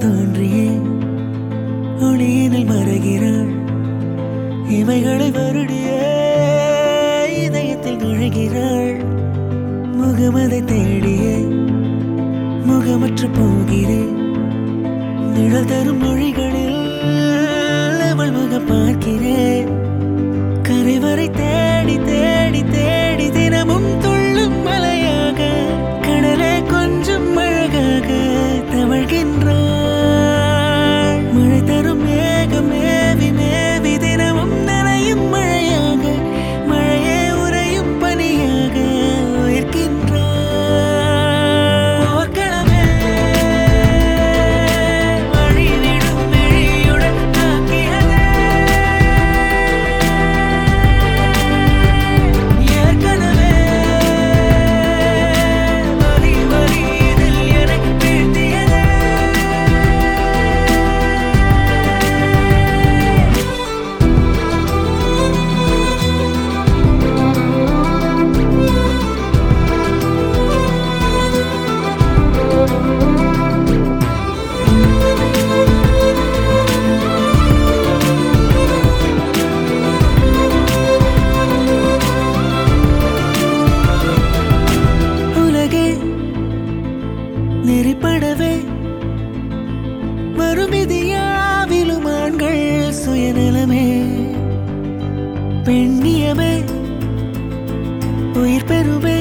தோன்றியே ஒளியினில் மறைகிறாள் இவைகளை வருடியே இதயத்தில் நுழைகிறாள் முகமதை தேடியே முகமற்று போகிறேன் நிழல் தரும் மொழிகளில் அவள் முகம் பார்க்கிறேன் கரைவரை தேடி தேடி தேடி தினமும் துள்ளும் மலையாக கடலே கொஞ்சம் அழகாக தவழ்கின்றாள் மழை தரும் மேகம் மேவி மேவி தினமும் நனையும் மழையாக மழையே உறையும் பனியாக உயிர்க்கின்றாள் போர்க்களமே வழிவிடும் விழியுடன் தாக்கியதே ஏற்கனவே வலி வலி இதில் எனக்கு வீழ்த்தியதே உலகே நெறிப்படவே மறுமிதியாவிலும் ஆண்கள் சுயநலமே பெண்ணியமே உயிர் பெறுமே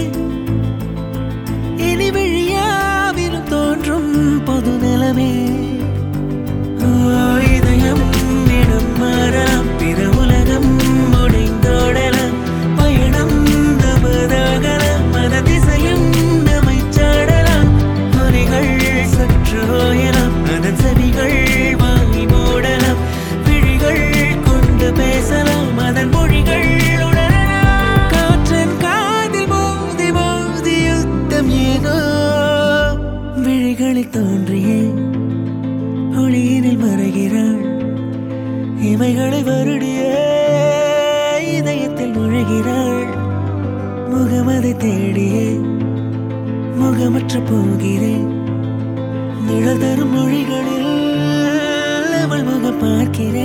இனி விழியாவிலும் தோன்றும் பொது நிலமே ஓ, இதயம் இடம் மாறலாம் பிற உலகம் முடிந்தோடலாம் பயணம் நமதாகலாம் மத திசையும் நம்மை சாடலாம் ஒலிகள் சற்று ஓயலாம் அதன் செவிகள் வாங்கி மூடலாம் விழிகள் கொண்டு பேசலாம் அதன் மொழிகள் உணரலாம் காற்றின் காதில் மோதி மோதி யுத்தம் ஏதோ விழிகளில் தோன்றியே ஒளியினில் மறைகிறாள் இவைகளை வருடியே இதயத்தில் நுழைகிறாள் முகமதை தேடியே முகமற்று போகிறேன் நிழல் தரும் மொழிகளில் அவள் முகம் பார்க்கிறேன்